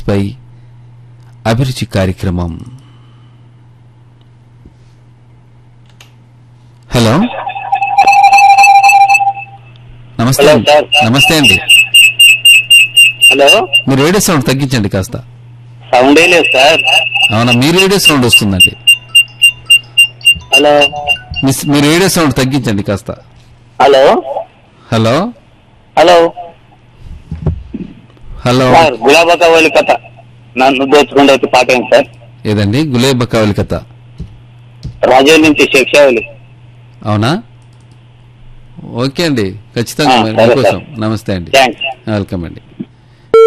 పై అభిరుచి కార్యక్రమం హలో నమస్తే హలో, అండి. సార్. నమస్తే అండి హలో మీ రేడియో సౌండ్ తగ్గించండి కాస్త సౌండే లేదు సార్ అవునా మీ రేడియో సౌండ్ వస్తుందండి హలో మీ మీ రేడియో సౌండ్ తగ్గించండి కాస్త hello hello hello hello sir గులాబా కవ్వాలి కథ నన్ను దోచుకుంటే వచ్చి పాట ఏంటి సార్ ఏదండి గులేబ కావలి కథ రాజోల్ నుంచి శిక్షావళి అవునా ఓకే అండి ఖచ్చితంగా ఆ, మరి సరే, మీకోసం సార్. నమస్తే అండి థ్యాంక్స్ వెల్కమ్ అండి